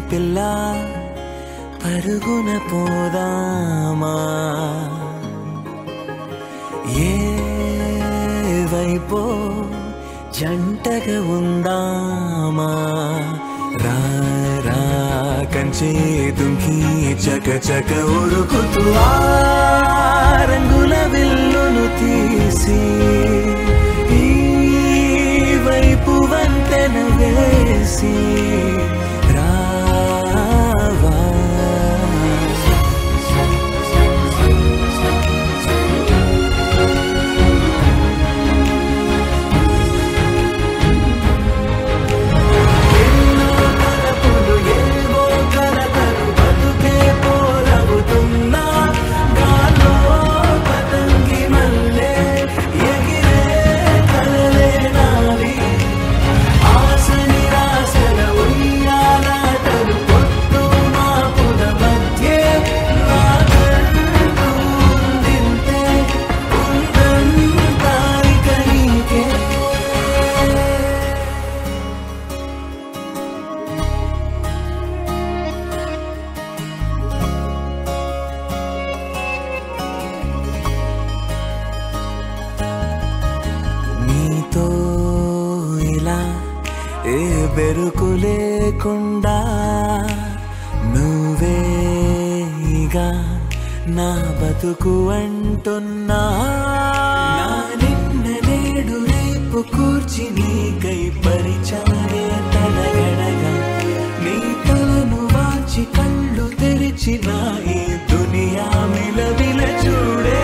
పిల్ల పరుగున పోదామా ఏ వైపో జంటగా ఉందామా రా రా కంచే దుంకి చక చక ఉరుకుతూ ఆ రంగుల విల్లును తీసి ఈ వైపు వంతెన వేసి రావా ఎన్నో తలపులు ఏవో కలతలు బతుకే పోలవుతున్నా గాలో పతంగి మల్లె ఎగిరే కలలే నావి ఆశ నిరాశల ఉయ్యాలాటలు పొత్తు మాపుల మధ్య నాకంటూ ఉందింతే ఉందంతా ఇక నీకే నీతో ఇలా ఏ బెరుకు లేకుండా నువ్వేగా నా బతుకు అంటున్నా నా నిన్న నేడు రేపు కూర్చి నీకై పరిచాలే తలగడగా నీ తలను వాచి కళ్ళు తెరిచిన ఈ దునియా మిలవిల చూడే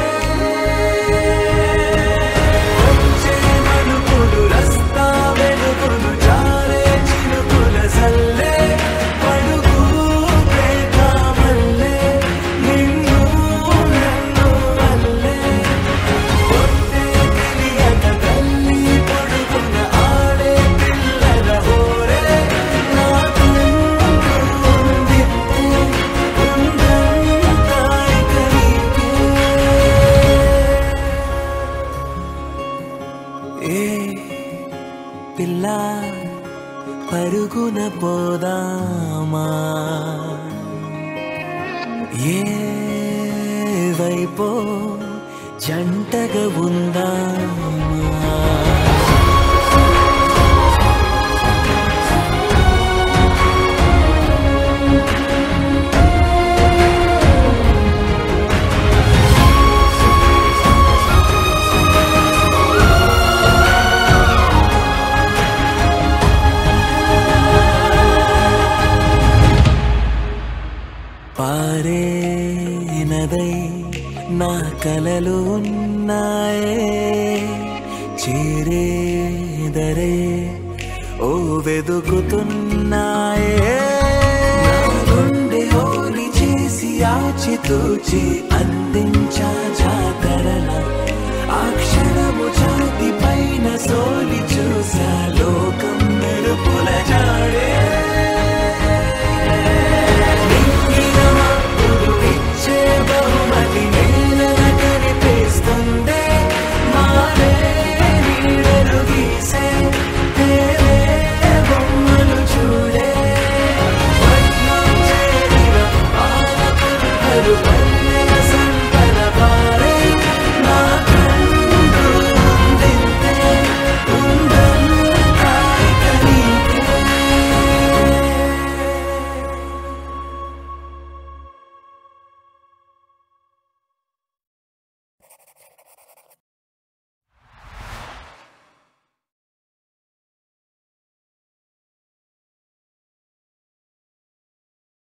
వచ్చే మలుపులు రస్తా వెలుగులు జారే చినుకుల సల్లే పడుగు ప్రేమ మల్లె నిన్ను నన్ను వల్లే పొట్టే తెలియక తల్లి పడుకున్న ఆడే పిల్లల హోరే నాకు ఉంది ఉందంతా ఇక నీకే ఏ పిల్ల పరుగున పోదామా ఏ వైపో జంటగా ఉందామా పారే నదై నా కలలు ఉన్నాయే చేరేదరే ఓ వెదుకుతున్నాయే నా గుండె ఓలి చేసి ఆచితూచి అందించా జాతరలా